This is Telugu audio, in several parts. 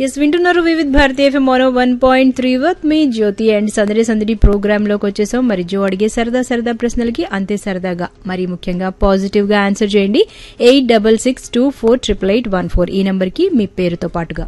ఎస్ వింటున్నారు Vividh Bharati FM mono one point three with me Jyothi and సందడి సందడి ప్రోగ్రామ్ లోకి వచ్చేసాం మరి జో అడిగే సరదా సరదా ప్రశ్నలకి అంతే సరదాగా మరి ముఖ్యంగా పాజిటివ్ గా ఆన్సర్ చేయండి eight double six two four triple eight one four ఈ నంబర్ కి మీ పేరుతో పాటుగా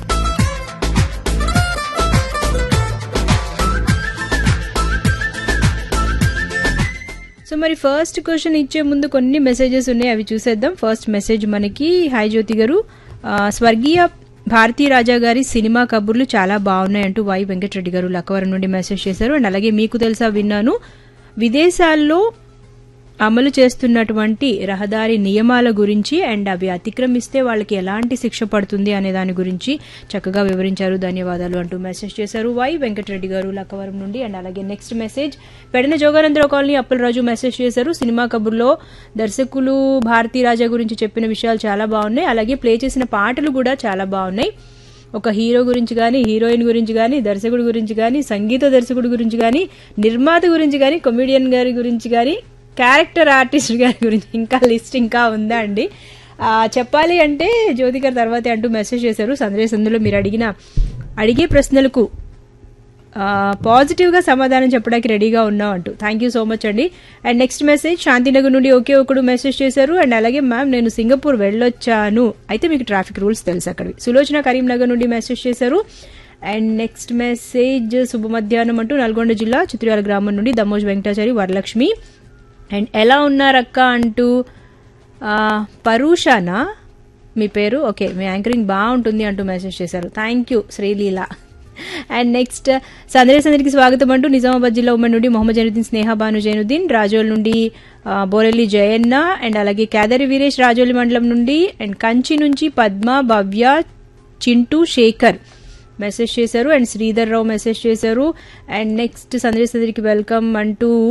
సో మరి ఫస్ట్ క్వశ్చన్ ఇచ్చే ముందు కొన్ని మెసేజెస్ ఉన్నాయి అవి చూసేద్దాం ఫస్ట్ మెసేజ్ మనకి హాయ్ జ్యోతి గారు ఆ, స్వర్గీయ భారతీ రాజా గారి సినిమా కబుర్లు చాలా బాగున్నాయి అంటూ వై వెంకటరెడ్డి గారు లక్కవరం నుండి మెసేజ్ చేశారు అండ్ అలాగే మీకు తెలుసా విన్నాను విదేశాల్లో అమలు చేస్తున్నటువంటి రహదారి నియమాల గురించి అండ్ అవి అతిక్రమిస్తే వాళ్ళకి ఎలాంటి శిక్ష పడుతుంది అనే దాని గురించి చక్కగా వివరించారు ధన్యవాదాలు అంటూ మెసేజ్ చేశారు వై వెంకటరెడ్డి గారు లక్కవరం నుండి అండ్ అలాగే నెక్స్ట్ మెసేజ్ పెడిన జోగానందరావు కాలనీ అప్పలరాజు మెసేజ్ చేశారు సినిమా కబుర్లో దర్శకులు భారతీ రాజా గురించి చెప్పిన విషయాలు చాలా బాగున్నాయి అలాగే ప్లే చేసిన పాటలు కూడా చాలా బాగున్నాయి ఒక హీరో గురించి కానీ హీరోయిన్ గురించి కానీ దర్శకుడి గురించి కానీ సంగీత దర్శకుడి గురించి కానీ నిర్మాత గురించి కానీ కమెడియన్ గారి గురించి కానీ క్యారెక్టర్ ఆర్టిస్ట్ గారి గురించి ఇంకా లిస్ట్ ఇంకా ఉందా అండి ఆ, చెప్పాలి అంటే జ్యోతి గారు తర్వాతే అంటూ మెసేజ్ చేశారు సందేశ్ సందులో మీరు అడిగిన అడిగే ప్రశ్నలకు పాజిటివ్గా సమాధానం చెప్పడానికి రెడీగా ఉన్నాం అంటూ థ్యాంక్ యూ సో మచ్ అండి అండ్ నెక్స్ట్ మెసేజ్ శాంతినగర్ నుండి ఒకే ఒకడు మెసేజ్ చేశారు అండ్ అలాగే మ్యామ్ నేను సింగపూర్ వెళ్ళొచ్చాను అయితే మీకు ట్రాఫిక్ రూల్స్ తెలుసు అక్కడి సులోచన కరీంనగర్ నుండి మెసేజ్ చేశారు అండ్ నెక్స్ట్ మెసేజ్ శుభ మధ్యాహ్నం అంటూ నల్గొండ జిల్లా చిత్రాల గ్రామం నుండి దమోజ్ వెంకటాచారి వరలక్ష్మి అండ్ ఎలా ఉన్నారక్క అంటూ ఆ, పరూషానా మీ పేరు ఓకే మీ యాంకరింగ్ బాగుంటుంది అంటూ మెసేజ్ చేశారు thank you Sreeleela and next సందడి సందడికి స్వాగతం అంటూ నిజామాబాద్ జిల్లా ఉమ్మడి నుండి మొహమ్మద్ జైనుద్దీన్ స్నేహ బాను జైనుద్దీన్ రాజోల్ నుండి ఆ, బోరెల్లి జయన్న అండ్ అలాగే కేదారి వీరేష్ రాజోలి మండలం నుండి అండ్ కంచి నుంచి పద్మ భవ్య చింటూ శేఖర్ మెసేజ్ చేశారు అండ్ శ్రీధర్ రావు మెసేజ్ చేశారు అండ్ నెక్స్ట్ సందడి సందడికి వెల్కమ్ అంటూ